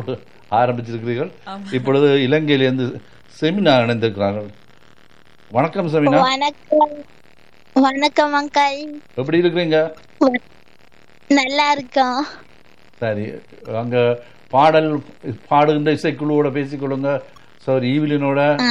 போட்டு ஆரம்பிச்சிருக்கிறீர்கள் இப்பொழுது இலங்கையிலிருந்து செமினா இணைந்திருக்கிறார்கள் வணக்கம் செமினா வணக்கம் வணக்கம் அங்கிள் எப்படி இருக்கிறீங்க நல்லா இருக்கோம் சரி அங்க பாடல் பாடுகின்ற இசைக்குழுவோட பேசிக்கொள்ளுங்க சார் ஈவிலினோட ஆ.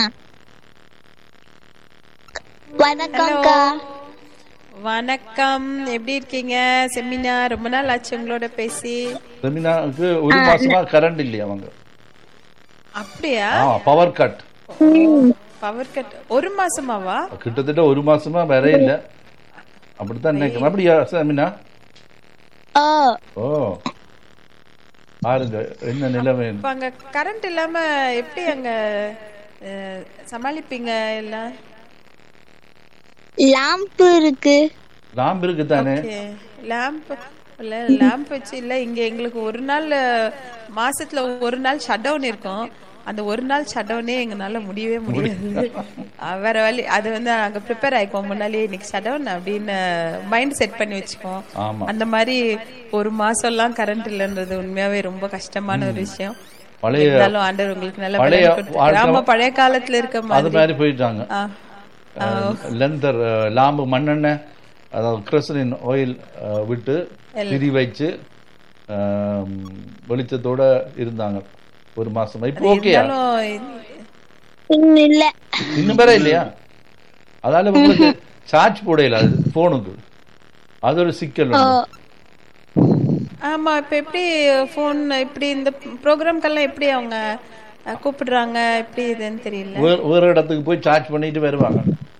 வணக்கம்க்கா வணக்கம் எப்படி இருக்கீங்க செமினா ரொம்ப நாள் ஆச்சு உங்களோட பேசி செமினாவுக்கு ஒரு மாசமா கரண்ட் இல்லையா அவங்க அப்படியா ஆ பவர் கட் பவர் கட் ஒரு மாசமாவா கிட்டத்தட்ட ஒரு மாசமா வேற இல்ல அப்படித்தான் நினைக்கிறேன் அப்படியா செமினா ஓ ஓ பாருங்க என்ன நிலைமை இப்ப அங்க கரண்ட் இல்லாம எப்படி அங்க அஹ், சமாளிப்பீங்க எல்லாம் லாம்பு இருக்கு லாம்பு இருக்கு தானே லேம்ப் இல்ல லேம்ப் வச்சு இல்ல இங்க எங்களுக்கு ஒரு நாள் அஹ், மாசத்துல ஒரு நாள் ஷட் டவுன் இருக்கும் அந்த ஒரு நாள் ஷட் டவுனே எங்களால முடியவே முடியாது அஹ், வேற வழி அது வந்து நாங்க ப்ரிப்பேர் ஆயிக்குவோம் முன்னாலேயே இன்னைக்கு ஷட் டவுன் அப்படின்னு மைண்ட் செட் பண்ணி வச்சுக்குவோம் ஆமா அந்த மாதிரி ஒரு மாசம் எல்லாம் கரண்ட் இல்லைன்றது உண்மையாவே ரொம்ப கஷ்டமான ஒரு விஷயம் பழைய இருந்தாலும் ஆண்டவர் உங்களுக்கு நல்ல பழைய பலன் கொடுத்திருக்காரு. வாழ்க்கை- ஆமா பழைய காலத்துல இருக்க அது மாதிரி மாதிரி போயிட்டாங்க ஆ. லெந்தர் லாம்பு மண்ணெண்ணெய் அதாவது கிரசலின் ஆயில் விட்டு திரி வச்சு ஆம், வெளிச்சத்தோட இருந்தாங்க ஒரு மாசமா இப்போ ஓகேயா இருந்தாலும் இன்னும் இல்ல இன்னும் வேற இல்லையா அதால உங்களுக்கு சார்ஜ் போடையில அது போனுக்கு அது ஒரு சிக்கல் ஓ வந்து. ஆமா இப்ப எப்படி போன் இப்படி இந்த ப்ரோக்ராம்க்கெல்லாம் எப்படி அவங்க அஹ், கூப்பிடுறாங்க எப்படி இதுன்னு தெரியல வேற வேற இடத்துக்கு போய் சார்ஜ் பண்ணிட்டு வருவாங்க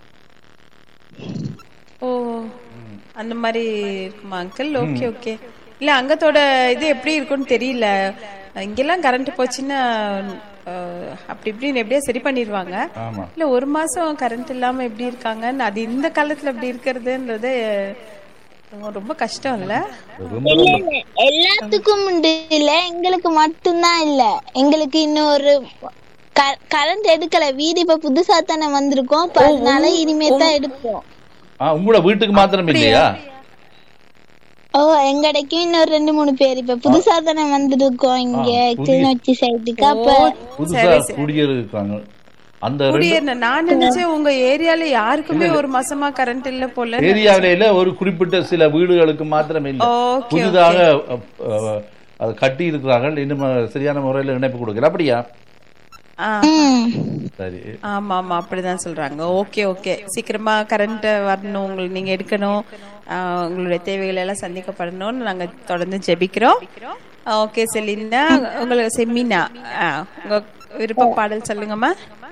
ஓ அந்த மாதிரி இருக்குமா அங்கிள் ஓகே ஓகே இல்ல அங்கத்தோட இது எப்படி இருக்கும்னு தெரியல இங்கெல்லாம் கரண்ட் போச்சுன்னா அஹ், அப்படி இப்படின்னு எப்படியா சரி பண்ணிடுவாங்க ஆமா இல்ல ஒரு மாசம் கரண்ட் இல்லாம எப்படி இருக்காங்கன்னு அது இந்த காலத்துல அப்படி இருக்கிறதுன்றது அஹ், ரொம்ப கஷ்டம் இல்ல ரொம்ப இல்ல இல்ல எல்லாத்துக்கும் உண்டு இல்ல எங்களுக்கு மட்டும்தான் இல்ல எங்களுக்கு இன்னொரு கரண்ட் எடுக்கல வீடு இப்ப புதுசா தானே வந்திருக்கோம் அப்ப அதனால இனிமே தான் எடுப்போம் ஆ உங்களோட வீட்டுக்கு மாத்திரம் இல்லையா ஓ எங்கடைக்கும் இன்னொரு ரெண்டு மூணு பேர் இப்ப புதுசா தானே வந்திருக்கோம் இங்க கிளிநொச்சி சைடுக்கு அப்ப புதுசா குடியிருக்காங்க அந்த ரெண்டு குடியேறின நான் நினைச்சேன் உங்க ஏரியால யாருக்குமே ஒரு மாசமா கரண்ட் இல்ல போல ஏரியாவில ஒரு குறிப்பிட்ட சில வீடுகளுக்கு மாத்திரம் இல்லை ஓகே புதிதாக அ, அ, அதை கட்டி இருக்கிறார்கள் இன்னும் சரியான முறையில் இணைப்பு கொடுக்கல அப்படியா ஆ ம் சரி ஆமா ஆமா அப்படிதான் சொல்றாங்க ஓகே ஓகே சீக்கிரமா கரண்ட் வரணும் உங்களுக்கு நீங்க எடுக்கணும் ஆஹ் உங்களுடைய தேவைகள் எல்லாம் சந்திக்கப்படணும்னு நாங்க தொடர்ந்து ஜெபிக்கிறோம் ஓகே செலினா உங்களுக்கு செமினா ஆஹ் உங்க விருப்ப பாடல் சொல்லுங்கம்மா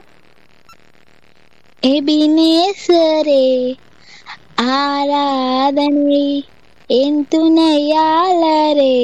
எபினேசரே ஆராதனை என் துணையாளரே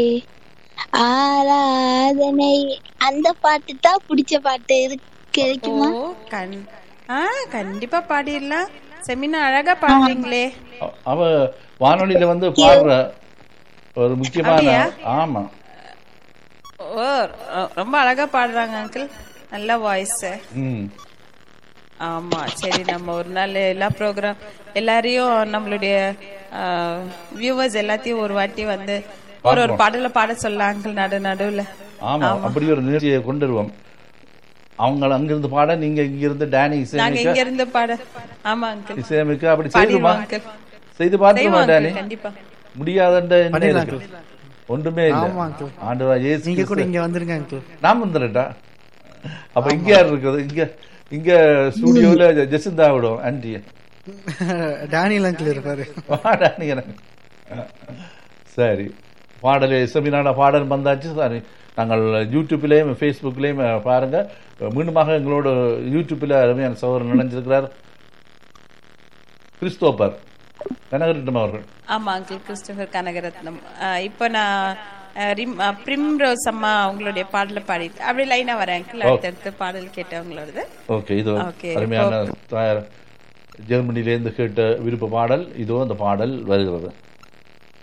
ஆராதனை அந்த பாட்டு தான் பிடிச்ச பாட்டு இருக்கு கிடைக்குமா ஓ கண் ஆ கண்டிப்பா பாடிடலாம் செமினா அழகா பாடுறீங்களே அ- அவ வானொலியில வந்து பாடுற ஒரு முக்கியமான அப்படியா? ஆமா ஓ ரொ- ரொம்ப அழகா பாடுறாங்க அங்கிள் நல்ல வாய்ஸ் ம் ஆமா சரி நம்ம ஒரு நாள் எல்லா ப்ரோக்ராம் எல்லாரையும் நம்மளுடைய வியூவர்ஸ் எல்லாத்தையும் ஒரு வாட்டி வந்து ஒரு ஒரு பாடல பாட சொல்லலாம் அங்கிள் நடு நடுவுல ஆமா அப்படி ஒரு நிகழ்ச்சியை கொண்டு வருவோம் அவங்க அங்கிருந்து பாட நீங்க இங்கிருந்து டேனி நாங்க இசையமைக்க இங்க இருந்து பாட ஆமா அங்கிள் இசையமைக்க அப்படி செய்துமா பாடிடுவோம் அங்கிள் செய்து பார்த்துமா செய்வோம் டேனி uncle, கண்டிப்பா முடியாதன்ற என்ன இருக்கு ஒன்றுமே இல்ல ஆமா, uncle. ஆண்டவா இயேசு நீங்க கூட கிறிஸ்து. இங்க வந்துருங்க அங்கிள் நான் வந்துடுறேன்டா அப்ப இங்க யார் இருக்குது இங்க இங்க ஸ்டுடியோல ஜெசிந்தா விடும் ஆன்டி டேனியல் அங்கிள் இருப்பாரு வாடா நீ எனக்கு சரி பாடல் செமினான பாடல் வந்தாச்சு சாரி நாங்கள் யூடியூப்லேயும் ஃபேஸ்புக்லேயும் பாருங்க மீண்டுமாக எங்களோட யூடியூப்பில் அருமையான சகோதரர் நினைஞ்சிருக்கிறார் கிறிஸ்தோபர் கனகரிட்டம் அவர்கள் ஆமா அங்கிள் கிறிஸ்டோபர் கனகரத்னம் ஆஹ் இப்போ நான் ஆஹ் ரிம் பிரிம் ரோஸ் அம்மா அவங்களுடைய பாடல பாடிட்டு அப்படி லைனா வரேன் அங்கிள் அடுத்தடுத்து பாடல் கேட்டவங்களோடது ஓகே இது Okay, அருமையான தாயார் ஜெர்மனியிலேருந்து கேட்ட விருப்ப பாடல் இதோ அந்த பாடல் வருகிறது